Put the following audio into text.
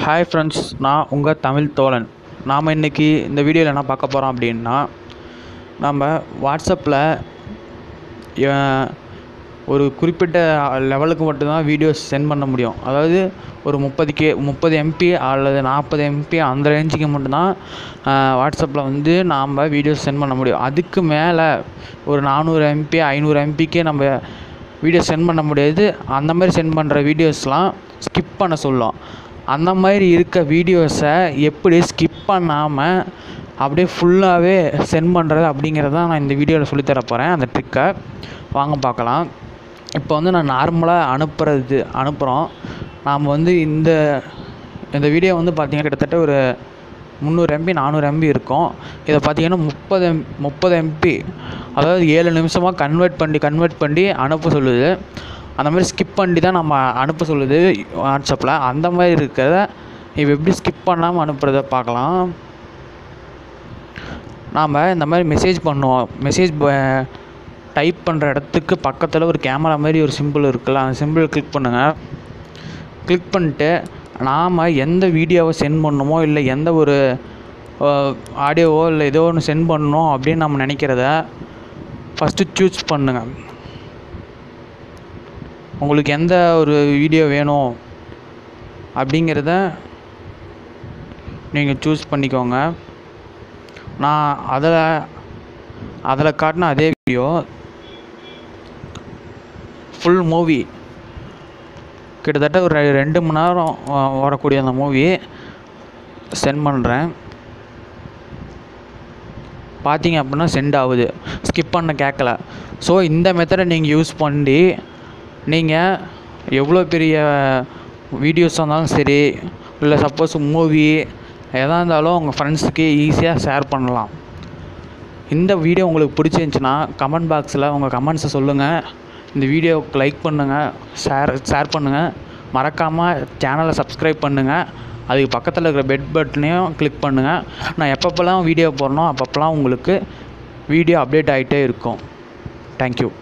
hi friends நான் உங்கள் தமிழ் தோழன் நாம் இன்றைக்கி இந்த வீடியோவில் என்ன பார்க்க போகிறோம் அப்படின்னா நம்ம வாட்ஸ்அப்பில் ஒரு குறிப்பிட்ட லெவலுக்கு மட்டும்தான் வீடியோஸ் சென்ட் பண்ண முடியும் அதாவது ஒரு முப்பது கே முப்பது எம்பி அல்லது நாற்பது எம்பி அந்த ரேஞ்சுக்கு மட்டும்தான் வாட்ஸ்அப்பில் வந்து நாம் வீடியோஸ் சென்ட் பண்ண முடியும் அதுக்கு மேலே ஒரு நானூறு எம்பி ஐநூறு எம்பிக்கே நம்ம வீடியோ சென்ட் பண்ண முடியாது அந்த மாதிரி சென்ட் பண்ணுற வீடியோஸ்லாம் ஸ்கிப் பண்ண சொல்லும் அந்த மாதிரி இருக்க வீடியோஸை எப்படி ஸ்கிப் பண்ணாமல் அப்படியே ஃபுல்லாகவே சென்ட் பண்ணுறது அப்படிங்கிறத நான் இந்த வீடியோவில் சொல்லித்தர போகிறேன் அந்த ட்ரிக்கை வாங்க பார்க்கலாம் இப்போ வந்து நான் நார்மலாக அனுப்புறது அனுப்புகிறோம் நாம் வந்து இந்த இந்த வீடியோ வந்து பார்த்திங்கன்னா கிட்டத்தட்ட ஒரு முந்நூறு எம்பி நானூறு எம்பி இருக்கும் இதை பார்த்தீங்கன்னா முப்பது எம் முப்பது எம்பி அதாவது ஏழு நிமிஷமாக கன்வெர்ட் பண்ணி கன்வெர்ட் பண்ணி அனுப்ப சொல்லுது அந்த மாதிரி ஸ்கிப் பண்ணி தான் நம்ம அனுப்ப சொல்லுது வாட்ஸ்அப்பில் அந்த மாதிரி இருக்கிறத இப்போ எப்படி ஸ்கிப் பண்ணாமல் அனுப்புறத பார்க்கலாம் நாம் இந்த மாதிரி மெசேஜ் பண்ணுவோம் மெசேஜ் டைப் பண்ணுற இடத்துக்கு பக்கத்தில் ஒரு கேமரா மாதிரி ஒரு சிம்பிள் இருக்குல்ல அந்த சிம்பிள் கிளிக் பண்ணுங்கள் கிளிக் பண்ணிட்டு நாம் எந்த வீடியோவை சென்ட் பண்ணணுமோ இல்லை எந்த ஒரு ஆடியோவோ இல்லை ஏதோ ஒன்று சென்ட் பண்ணணும் அப்படின்னு நம்ம நினைக்கிறத ஃபஸ்ட்டு சூஸ் பண்ணுங்கள் உங்களுக்கு எந்த ஒரு வீடியோ வேணும் அப்படிங்கிறத நீங்கள் சூஸ் பண்ணிக்கோங்க நான் அதில் அதில் காட்டின அதே வீடியோ ஃபுல் மூவி கிட்டத்தட்ட ஒரு ரெண்டு மணி நேரம் வரக்கூடிய அந்த மூவி சென்ட் பண்ணுறேன் பார்த்தீங்க அப்படின்னா சென்ட் ஆகுது ஸ்கிப் பண்ண கேட்கல ஸோ இந்த மெத்தடை நீங்கள் யூஸ் பண்ணி நீங்கள் எவ்வளோ பெரிய வீடியோஸாக இருந்தாலும் சரி இல்லை சப்போஸ் மூவி எதாக இருந்தாலும் உங்கள் ஃப்ரெண்ட்ஸுக்கு ஈஸியாக ஷேர் பண்ணலாம் இந்த வீடியோ உங்களுக்கு பிடிச்சிருந்துச்சின்னா கமெண்ட் பாக்ஸில் உங்கள் கமெண்ட்ஸை சொல்லுங்கள் இந்த வீடியோவுக்கு லைக் பண்ணுங்கள் ஷேர் ஷேர் பண்ணுங்கள் மறக்காமல் சேனலை சப்ஸ்கிரைப் பண்ணுங்கள் அதுக்கு பக்கத்தில் இருக்கிற பெட் பட்டனையும் கிளிக் பண்ணுங்கள் நான் எப்பப்போலாம் வீடியோ போடணும் அப்பப்போலாம் உங்களுக்கு வீடியோ அப்டேட் ஆகிட்டே இருக்கும் தேங்க்யூ